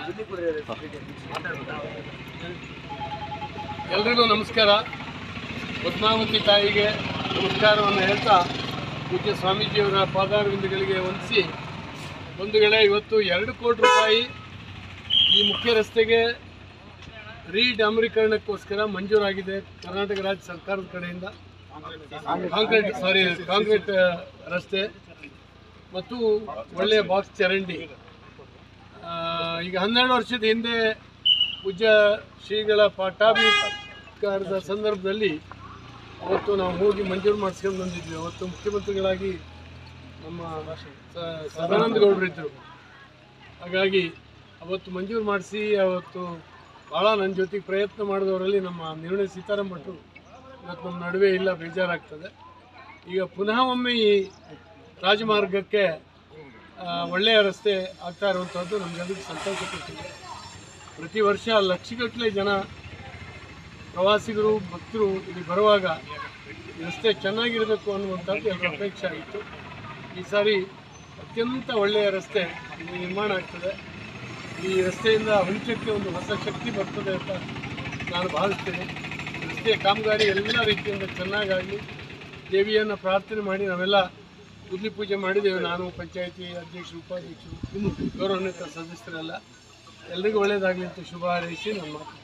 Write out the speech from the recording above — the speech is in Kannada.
ಎಲ್ರಿಗೂ ನಮಸ್ಕಾರ ಪದ್ಮಾವತಿ ತಾಯಿಗೆ ನಮಸ್ಕಾರವನ್ನು ಹೇಳ್ತಾ ಪೂಜ್ಯ ಸ್ವಾಮೀಜಿಯವರ ಪಾದಾರವಿಂದಗಳಿಗೆ ವಂದಿಸಿ ಬಂಧುಗಳೇ ಇವತ್ತು ಎರಡು ಕೋಟಿ ರೂಪಾಯಿ ಈ ಮುಖ್ಯ ರಸ್ತೆಗೆ ರೀಡಾಮರೀಕರಣಕ್ಕೋಸ್ಕರ ಮಂಜೂರಾಗಿದೆ ಕರ್ನಾಟಕ ರಾಜ್ಯ ಸರ್ಕಾರದ ಕಡೆಯಿಂದ ಕಾಂಕ್ರೀಟ್ ಸಾರಿ ಕಾಂಕ್ರೀಟ್ ಆ, ರಸ್ತೆ ಮತ್ತು ಒಳ್ಳೆಯ ಬಾಕ್ಸ್ ಚರಂಡಿ ಆ, ಈಗ ಹನ್ನೆರಡು ವರ್ಷದ ಹಿಂದೆ ಪೂಜ್ಯ ಶ್ರೀಗಳ ಪಟ್ಟಾಭಿಕಾರದ ಸಂದರ್ಭದಲ್ಲಿ ಅವತ್ತು ನಾವು ಹೋಗಿ ಮಂಜೂರು ಮಾಡಿಸ್ಕೊಂಡು ಬಂದಿದ್ವಿ ಅವತ್ತು ಮುಖ್ಯಮಂತ್ರಿಗಳಾಗಿ ನಮ್ಮ ಸ- ಸದಾನಂದ ಗೌಡರು ಇದ್ದರು ಹಾಗಾಗಿ ಅವತ್ತು ಮಂಜೂರು ಮಾಡಿಸಿ ಅವತ್ತು ಭಾಳ ನನ್ನ ಜೊತೆಗೆ ಪ್ರಯತ್ನ ಮಾಡಿದವರಲ್ಲಿ ನಮ್ಮ ನಿರ್ಣಯ ಸೀತಾರಾಮ್ ಭಟ್ರು ಇವತ್ತು ನಮ್ಮ ನಡುವೆ ಇಲ್ಲ ಬೇಜಾರಾಗ್ತದೆ ಈಗ ಪುನಃ ಒಮ್ಮೆ ಈ ರಾಜಮಾರ್ಗಕ್ಕೆ ಆ, ಒಳ್ಳೆಯ ರಸ್ತೆ ಆಗ್ತಾ ಇರುವಂಥದ್ದು ನಮಗೆಲ್ಲರಿಗೂ ಸಂತೋಷ ಕೊಟ್ಟಿದೆ ಪ್ರತಿ ವರ್ಷ ಲಕ್ಷಗಟ್ಟಲೆ ಜನ ಪ್ರವಾಸಿಗರು ಭಕ್ತರು ಇಲ್ಲಿ ಬರುವಾಗ ಈ ರಸ್ತೆ ಚೆನ್ನಾಗಿರಬೇಕು ಅನ್ನುವಂಥದ್ದು ಎಲ್ಲರ ಅಪೇಕ್ಷೆ ಆಗಿತ್ತು ಈ ಸಾರಿ ಅತ್ಯಂತ ಒಳ್ಳೆಯ ರಸ್ತೆ ಇಲ್ಲಿ ನಿರ್ಮಾಣ ಆಗ್ತದೆ ಈ ರಸ್ತೆಯಿಂದ ಹುಂಚಕ್ಕೆ ಒಂದು ಹೊಸ ಶಕ್ತಿ ಬರ್ತದೆ ಅಂತ ನಾನು ಭಾವಿಸ್ತೇನೆ ರಸ್ತೆಯ ಕಾಮಗಾರಿ ಎಲ್ಲ ರೀತಿಯಿಂದ ಚೆನ್ನಾಗಾಗಲಿ ದೇವಿಯನ್ನು ಪ್ರಾರ್ಥನೆ ಮಾಡಿ ನಾವೆಲ್ಲ ಗುದ್ಲಿ ಪೂಜೆ ಮಾಡಿದ್ದೇವೆ ನಾನು ಪಂಚಾಯತಿ ಅಧ್ಯಕ್ಷರು ಉಪಾಧ್ಯಕ್ಷರು ಗೌರವಾನ್ವಿತ ಸದಸ್ಯರೆಲ್ಲ ಎಲ್ರಿಗೂ ಒಳ್ಳೆಯದಾಗಲಿ ಅಂತ ಶುಭ ಹಾರೈಸಿ ನಮ್ಮ ಮಾತು